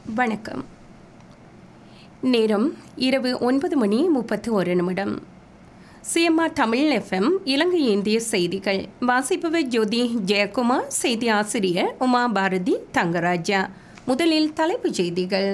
வணக்கம் நேரம் இரவு ஒன்பது மணி முப்பத்து ஒரு நிமிடம் சிஎம்ஆர் தமிழ் எஃப்எம் இலங்கை இந்திய செய்திகள் வாசிப்பவர் ஜோதி ஜெயக்குமார் செய்தி ஆசிரியர் உமா பாரதி தங்கராஜா முதலில் தலைப்புச் செய்திகள்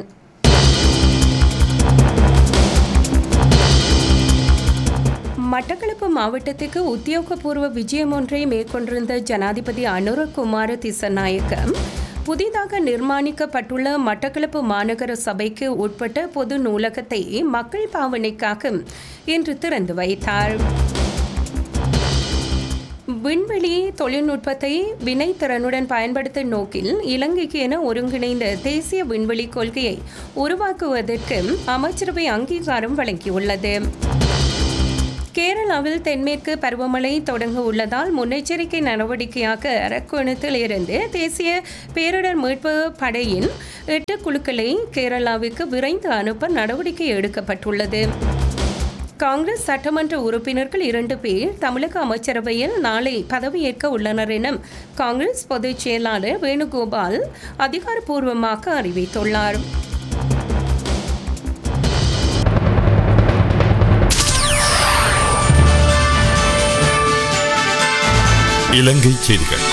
மட்டக்களப்பு மாவட்டத்துக்கு உத்தியோகபூர்வ விஜயம் ஒன்றை மேற்கொண்டிருந்த ஜனாதிபதி அனுரகுமார திசநாயக்கம் புதிதாக நிர்மாணிக்கப்பட்டுள்ள மட்டக்களப்பு மாநகர சபைக்கு உட்பட்ட பொது நூலகத்தை மக்கள் பாவனைக்காக இன்று திறந்து வைத்தார் விண்வெளி தொழில்நுட்பத்தை வினைத்திறனுடன் பயன்படுத்தும் நோக்கில் இலங்கைக்கு என ஒருங்கிணைந்த தேசிய விண்வெளி கொள்கையை உருவாக்குவதற்கு அமைச்சரவை அங்கீகாரம் வழங்கியுள்ளது கேரளாவில் தென்மேற்கு பருவமழை தொடங்க உள்ளதால் முன்னெச்சரிக்கை நடவடிக்கையாக அரக்கோணத்தில் இருந்து தேசிய பேரிடர் மீட்பு படையின் எட்டு குழுக்களை கேரளாவுக்கு விரைந்து அனுப்ப நடவடிக்கை எடுக்கப்பட்டுள்ளது காங்கிரஸ் சட்டமன்ற உறுப்பினர்கள் இரண்டு பேர் தமிழக அமைச்சரவையில் நாளை பதவியேற்க உள்ளனர் என காங்கிரஸ் பொதுச் செயலாளர் வேணுகோபால் அதிகாரப்பூர்வமாக அறிவித்துள்ளார் இலங்கை செய்திகள்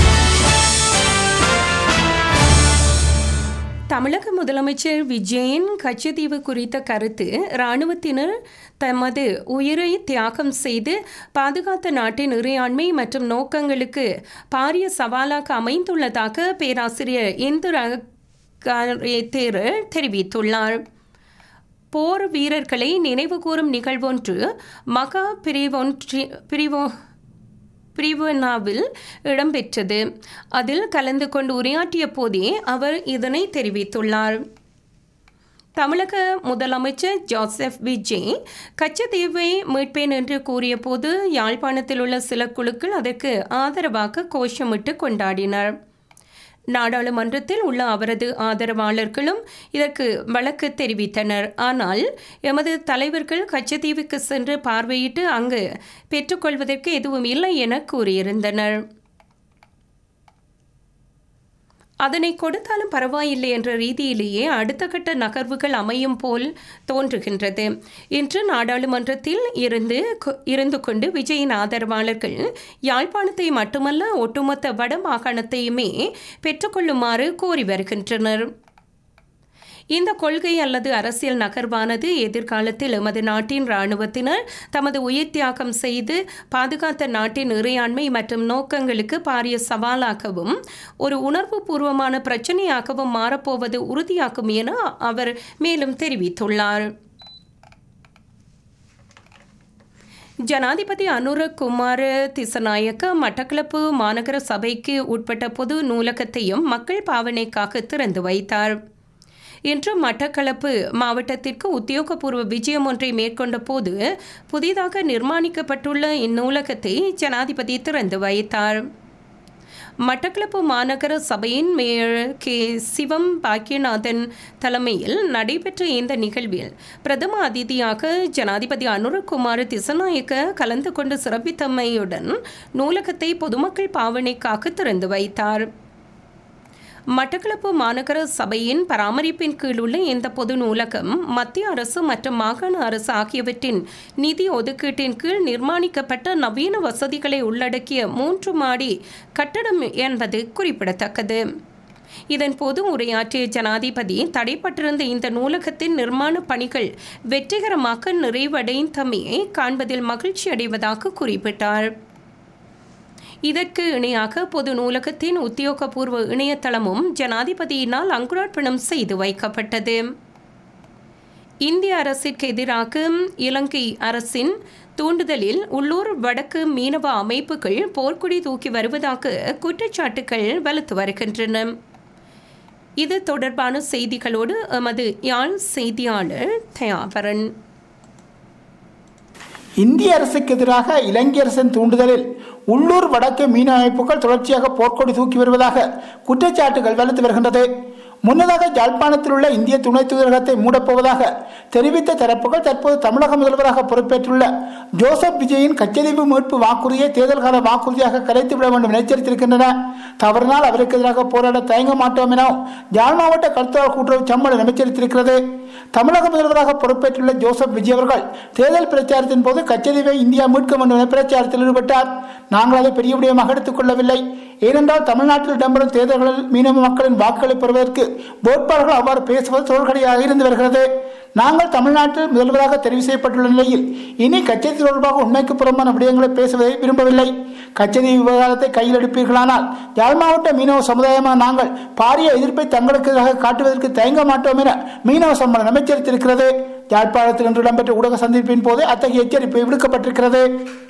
தமிழக முதலமைச்சர் விஜயன் கச்சத்தீவு குறித்த கருத்து இராணுவத்தினர் தமது உயிரை தியாகம் செய்து பாதுகாத்த நாட்டின் இறையாண்மை மற்றும் நோக்கங்களுக்கு பாரிய சவாலாக அமைந்துள்ளதாக பேராசிரியர் இந்து தேரர் தெரிவித்துள்ளார் போர் வீரர்களை நினைவுகூரும் நிகழ்வொன்று மகா பிரிவொன்றி பிரிவோ பிரிவனாவில் இடம்பெற்றது அதில் கலந்து கொண்டு உரையாற்றிய போதே அவர் இதனை தெரிவித்துள்ளார் தமிழக முதலமைச்சர் ஜோசப் விஜய் கச்சத்தீவை மீட்பேன் என்று கூறிய போது யாழ்ப்பாணத்தில் உள்ள சில குழுக்கள் அதற்கு ஆதரவாக கோஷமிட்டு கொண்டாடினர் நாடாளுமன்றத்தில் உள்ள அவரது ஆதரவாளர்களும் இதற்கு வழக்கு தெரிவித்தனர் ஆனால் எமது தலைவர்கள் கச்சத்தீவுக்கு சென்று பார்வையிட்டு அங்கு பெற்றுக்கொள்வதற்கு எதுவும் இல்லை என கூறியிருந்தனர் அதனை கொடுத்தாலும் பரவாயில்லை என்ற ரீதியிலேயே அடுத்த கட்ட நகர்வுகள் அமையும் போல் தோன்றுகின்றது இன்று நாடாளுமன்றத்தில் இருந்து இருந்து கொண்டு விஜயின் ஆதரவாளர்கள் யாழ்ப்பாணத்தை மட்டுமல்ல ஒட்டுமொத்த வட மாகாணத்தையுமே பெற்றுக்கொள்ளுமாறு கோரி வருகின்றனர் இந்த கொள்கை அல்லது அரசியல் நகர்வானது எதிர்காலத்தில் எமது நாட்டின் இராணுவத்தினர் தமது உயிர் தியாகம் செய்து பாதுகாத்த நாட்டின் இறையாண்மை மற்றும் நோக்கங்களுக்கு பாரிய சவாலாகவும் ஒரு உணர்வு பூர்வமான பிரச்சனையாகவும் மாறப்போவது உறுதியாகும் என அவர் மேலும் தெரிவித்துள்ளார் ஜனாதிபதி அனுர குமார திசநாயக்க மட்டக்களப்பு மாநகர சபைக்கு உட்பட்ட பொது நூலகத்தையும் மக்கள் பாவனைக்காக திறந்து வைத்தார் இன்று மட்டக்களப்பு மாவட்டத்திற்கு உத்தியோகபூர்வ விஜயம் ஒன்றை மேற்கொண்ட போது புதிதாக நிர்மாணிக்கப்பட்டுள்ள இந்நூலகத்தை ஜனாதிபதி திறந்து வைத்தார் மட்டக்களப்பு மாநகர சபையின் மேயர் கே சிவம் பாக்கியநாதன் தலைமையில் நடைபெற்ற இந்த நிகழ்வில் பிரதம அதிதியாக ஜனாதிபதி அனுரகுமார் திசநாயக்க கலந்து கொண்டு சிறப்பித்தமையுடன் நூலகத்தை பொதுமக்கள் பாவனைக்காக திறந்து வைத்தார் மட்டக்களப்பு மாநகர சபையின் பராமரிப்பின் கீழ் உள்ள இந்த பொது நூலகம் மத்திய அரசு மற்றும் மாகாண அரசு ஆகியவற்றின் நிதி ஒதுக்கீட்டின் கீழ் நிர்மாணிக்கப்பட்ட நவீன வசதிகளை உள்ளடக்கிய மூன்று மாடி கட்டடம் என்பது குறிப்பிடத்தக்கது இதன்போது உரையாற்றிய ஜனாதிபதி தடைப்பட்டிருந்த இந்த நூலகத்தின் நிர்மாண பணிகள் வெற்றிகரமாக நிறைவடைந்தமையை காண்பதில் மகிழ்ச்சி அடைவதாக குறிப்பிட்டார் இதற்கு இணையாக பொது நூலகத்தின் உத்தியோகபூர்வ இணையதளமும் ஜனாதிபதியினால் அங்குரார்ப்பணம் செய்து வைக்கப்பட்டது இந்திய அரசிற்கு எதிராக இலங்கை அரசின் தூண்டுதலில் உள்ளூர் வடக்கு மீனவ அமைப்புகள் போர்க்குடி தூக்கி வருவதாக குற்றச்சாட்டுகள் வலுத்து வருகின்றன இது தொடர்பான செய்திகளோடு எமது யாழ் செய்தியாளர் தயாபரன் இந்திய அரசுக்கு எதிராக இலங்கை அரசின் தூண்டுதலில் உள்ளூர் வடக்கு மீன அமைப்புகள் தொடர்ச்சியாக போர்க்கொடி தூக்கி வருவதாக குற்றச்சாட்டுகள் வலுத்து வருகின்றது முன்னதாக யாழ்ப்பாணத்தில் உள்ள இந்திய துணை தூதரகத்தை மூடப்போவதாக தெரிவித்த தரப்புகள் தற்போது தமிழக முதல்வராக பொறுப்பேற்றுள்ள ஜோசப் விஜயின் கச்சதீவு மீட்பு வாக்குறுதியை தேர்தல் கால வாக்குறுதியாக கலைத்துவிட வேண்டும் என எச்சரித்திருக்கின்றன தவறினால் அவருக்கு எதிராக போராட தயங்க மாட்டோம் எனவும் யாழ் மாவட்ட கருத்தாளர் கூட்டுறவு சம்மேளனம் எச்சரித்திருக்கிறது தமிழக முதல்வராக பொறுப்பேற்றுள்ள ஜோசப் விஜய் அவர்கள் தேர்தல் பிரச்சாரத்தின் போது கச்சதீவை இந்தியா மீட்க வேண்டும் என பிரச்சாரத்தில் ஈடுபட்டார் நாங்கள் அதை பெரிய விடயமாக எடுத்துக் கொள்ளவில்லை ஏனென்றால் தமிழ்நாட்டில் இடம்பெறும் தேர்தல்களில் மீனவ மக்களின் வாக்குகளை பெறுவதற்கு வேட்பாளர்கள் அவ்வாறு பேசுவது தோல்கடையாக இருந்து வருகிறது நாங்கள் தமிழ்நாட்டில் முதல்வராக தெரிவு செய்யப்பட்டுள்ள நிலையில் இனி கச்சேரி தொடர்பாக உண்மைக்கு புறம்பான விடயங்களை பேசுவதை விரும்பவில்லை கச்சேரி விவகாரத்தை கையில் எடுப்பீர்களானால் யாழ் மாவட்ட மீனவ சமுதாயமாக நாங்கள் பாரிய எதிர்ப்பை தங்களுக்கு எதிராக காட்டுவதற்கு தயங்க மாட்டோம் என மீனவ சம்மேளனம் எச்சரித்திருக்கிறது யாழ்ப்பாணத்தில் இன்று இடம்பெற்ற ஊடக சந்திப்பின் போது அத்தகைய எச்சரிப்பு விடுக்கப்பட்டிருக்கிறது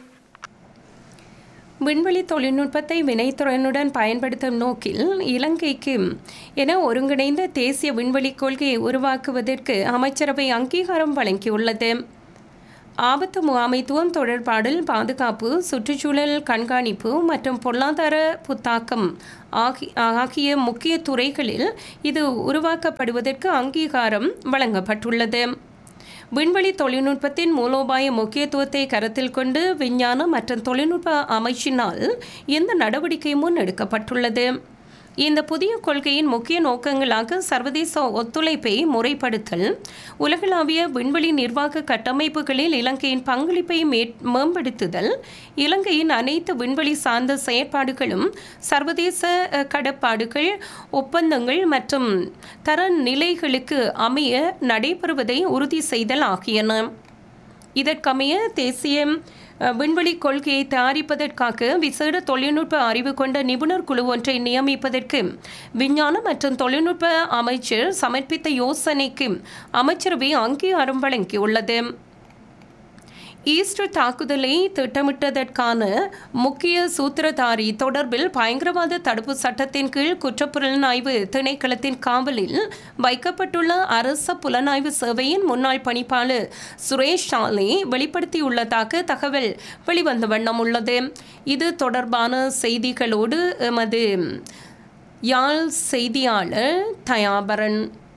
விண்வெளி தொழில்நுட்பத்தை வினைத்துறையினுடன் பயன்படுத்தும் நோக்கில் இலங்கைக்கு என ஒருங்கிணைந்த தேசிய விண்வெளி கொள்கையை உருவாக்குவதற்கு அமைச்சரவை அங்கீகாரம் வழங்கியுள்ளது ஆபத்து முகாமைத்துவம் தொடர்பாடல் பாதுகாப்பு சுற்றுச்சூழல் கண்காணிப்பு மற்றும் பொருளாதார புத்தாக்கம் ஆகி ஆகிய முக்கிய துறைகளில் இது உருவாக்கப்படுவதற்கு அங்கீகாரம் வழங்கப்பட்டுள்ளது விண்வெளி தொழில்நுட்பத்தின் மூலோபாய முக்கியத்துவத்தை கருத்தில் கொண்டு விஞ்ஞான மற்றும் தொழில்நுட்ப அமைச்சினால் இந்த நடவடிக்கை முன்னெடுக்கப்பட்டுள்ளது இந்த புதிய கொள்கையின் முக்கிய நோக்கங்களாக சர்வதேச ஒத்துழைப்பை முறைப்படுத்தல் உலகளாவிய விண்வெளி நிர்வாக கட்டமைப்புகளில் இலங்கையின் பங்களிப்பை மே- மேம்படுத்துதல் இலங்கையின் அனைத்து விண்வெளி சார்ந்த செயற்பாடுகளும் சர்வதேச அஹ், கடப்பாடுகள் ஒப்பந்தங்கள் மற்றும் தரநிலைகளுக்கு அமைய நடைபெறுவதை உறுதி செய்தல் ஆகியன இதற்கமைய தேசிய அஹ், விண்வெளி கொள்கையை தயாரிப்பதற்காக விசேட தொழில்நுட்ப அறிவு கொண்ட நிபுணர் குழு ஒன்றை நியமிப்பதற்கு விஞ்ஞான மற்றும் தொழில்நுட்ப அமைச்சர் சமர்ப்பித்த யோசனைக்கு அமைச்சரவை அங்கீகாரம் வழங்கியுள்ளது ஈஸ்டர் தாக்குதலை திட்டமிட்டதற்கான முக்கிய சூத்திரதாரி தொடர்பில் பயங்கரவாத தடுப்பு சட்டத்தின் கீழ் குற்றப்புலனாய்வு திணைக்களத்தின் காவலில் வைக்கப்பட்டுள்ள அரச புலனாய்வு சேவையின் முன்னாள் பணிப்பாளர் சுரேஷ் ஷாலே வெளிப்படுத்தியுள்ளதாக தகவல் வெளிவந்த வண்ணம் உள்ளது இது தொடர்பான செய்திகளோடு எமது யாழ் செய்தியாளர் தயாபரன்